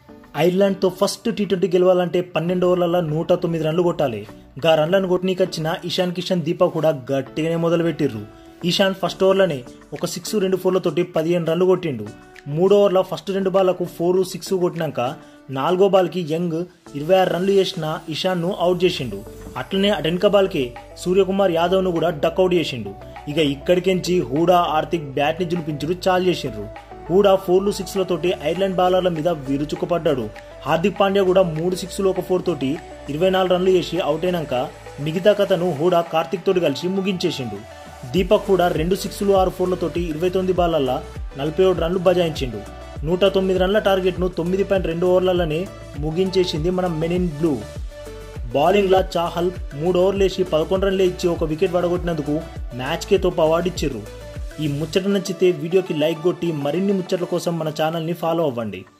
ఐర్లాండ్తో first T twenty గెలవాలంటే పన్నెండు ఓవర్లలో నూట తొమ్మిది రన్లు కొట్టాలి గా రన్లను కొట్టినీకొచ్చిన ఇషాన్ కిషన్ దీపా కూడా గట్టిగానే మొదలుపెట్టిర్రు ఇషాన్ ఫస్ట్ ఓవర్లోనే ఒక సిక్స్ రెండు ఫోర్లతోటి పదిహేను రన్లు కొట్టిండు మూడో ఓవర్లో ఫస్ట్ రెండు బాళ్లకు ఫోర్ సిక్స్ కొట్టినాక నాలుగో బాల్కి యంగ్ ఇరవై ఆరు రన్లు చేసిన ఇషాన్ను అవుట్ చేసిండు అట్లనే అటెన్క బాల్కే సూర్యకుమార్ యాదవ్ను కూడా డక్అవుట్ చేసిండు ఇక ఇక్కడికెంచి హూడా ఆర్తిక్ బ్యాట్ని జులిపించుడు చాలు చేసిండ్రు హూడా ఫోర్లు సిక్స్లతోటి ఐర్లాండ్ బౌలర్ల మీద విరుచుకుపడ్డాడు హార్దిక్ పాండ్యా కూడా మూడు సిక్స్లు ఒక ఫోర్ తోటి ఇరవై నాలుగు రన్లు చేసి అవుట్ అయినాక మిగతా కథను హూడా కార్తిక్ తోటి కలిసి ముగించేసిండు దీపక్ కూడా రెండు సిక్స్లు ఆరు ఫోర్లతోటి ఇరవై తొమ్మిది బాలల్లో నలభై ఏడు రన్లు బజాయించిండు నూట తొమ్మిది రన్ల టార్గెట్ను తొమ్మిది పాయింట్ రెండు ఓవర్లలోనే ముగించేసింది మన మెన్ ఇన్ బ్లూ బౌలింగ్లా చాహల్ మూడు ఓవర్లు వేసి పదకొండు రన్లే ఇచ్చి ఒక వికెట్ పడగొట్టినందుకు మ్యాచ్కే తోపు అవార్డు ఇచ్చిర్రు ఈ ముచ్చట నచ్చితే వీడియోకి లైక్ కొట్టి మరిన్ని ముచ్చట్ల కోసం మన ఛానల్ని ఫాలో అవ్వండి